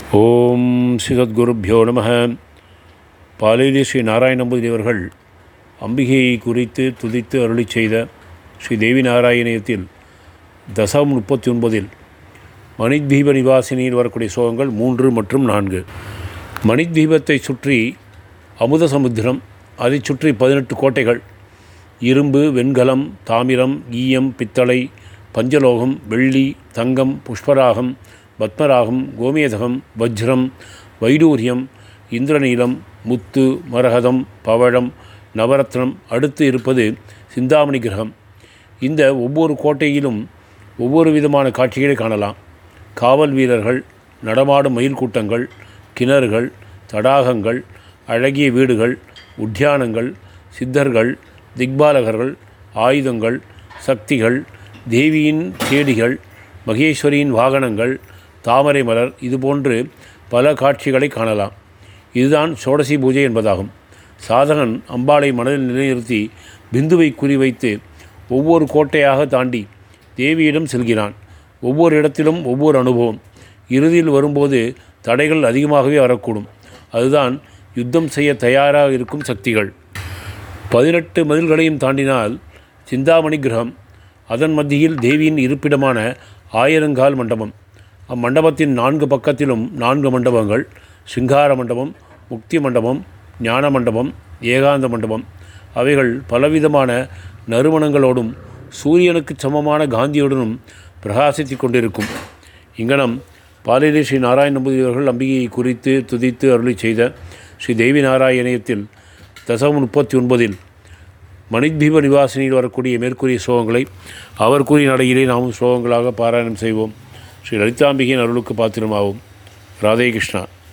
ஓம் ஸ்ரீசத்குருப்பியோ நம பாலேலி ஸ்ரீ நாராயணம்பதி அவர்கள் அம்பிகையை குறித்து துதித்து அருளி செய்த ஸ்ரீ தேவி நாராயணியத்தில் தசம் முப்பத்தி ஒன்பதில் மணித்வீப நிவாசினியில் வரக்கூடிய சோகங்கள் மூன்று மற்றும் நான்கு மணித்வீபத்தை சுற்றி அமுத சமுத்திரம் அதைச் சுற்றி பதினெட்டு கோட்டைகள் இரும்பு வெண்கலம் தாமிரம் ஈயம் பித்தளை பஞ்சலோகம் வெள்ளி தங்கம் புஷ்பராகம் பத்மராகம் கோமேதகம் வஜ்ரம் வைடூரியம் இந்திரநீலம் முத்து மரகதம் பவழம் நவரத்னம் அடுத்து இருப்பது சிந்தாமணி கிரகம் இந்த ஒவ்வொரு கோட்டையிலும் ஒவ்வொரு விதமான காட்சிகளை காணலாம் காவல் வீரர்கள் நடமாடும் மயில் கூட்டங்கள் கிணறுகள் தடாகங்கள் அழகிய வீடுகள் உத்தியானங்கள் சித்தர்கள் திக்பாலகர்கள் ஆயுதங்கள் சக்திகள் தேவியின் தேடிகள் மகேஸ்வரியின் வாகனங்கள் தாமரை மலர் இதுபோன்று பல காட்சிகளை காணலாம் இதுதான் சோடசி பூஜை என்பதாகும் சாதகன் அம்பாளை மனதில் நிலைநிறுத்தி பிந்துவை குறிவைத்து ஒவ்வொரு கோட்டையாக தாண்டி தேவியிடம் செல்கிறான் ஒவ்வொரு இடத்திலும் ஒவ்வொரு அனுபவம் இறுதியில் வரும்போது தடைகள் அதிகமாகவே வரக்கூடும் அதுதான் யுத்தம் செய்ய தயாராக இருக்கும் சக்திகள் பதினெட்டு மதில்களையும் தாண்டினால் சிந்தாமணி கிரகம் அதன் மத்தியில் தேவியின் இருப்பிடமான ஆயிரங்கால் மண்டபம் அம்மண்டபத்தின் நான்கு பக்கத்திலும் நான்கு மண்டபங்கள் சிங்கார மண்டபம் முக்தி மண்டபம் ஞான மண்டபம் ஏகாந்த மண்டபம் அவைகள் பலவிதமான நறுமணங்களோடும் சூரியனுக்கு சமமான காந்தியுடனும் பிரகாசித்து கொண்டிருக்கும் இங்கனம் பாலிலே ஸ்ரீ நாராயண நம்பூதிரி அவர்கள் அம்பிகையை குறித்து துதித்து அருளி செய்த ஸ்ரீ தேவி நாராயணியத்தில் தசம் முப்பத்தி ஒன்பதில் மணித்வீப நிவாசினியில் வரக்கூடிய மேற்கூறிய ஸ்லோகங்களை அவர் கூறிய நடையிலே நாமும் ஸ்லோகங்களாக பாராயணம் செய்வோம் ஸ்ரீ லலிதாம்பிகையின் அருளுக்கு பாத்திரமாகும் ராதே கிருஷ்ணா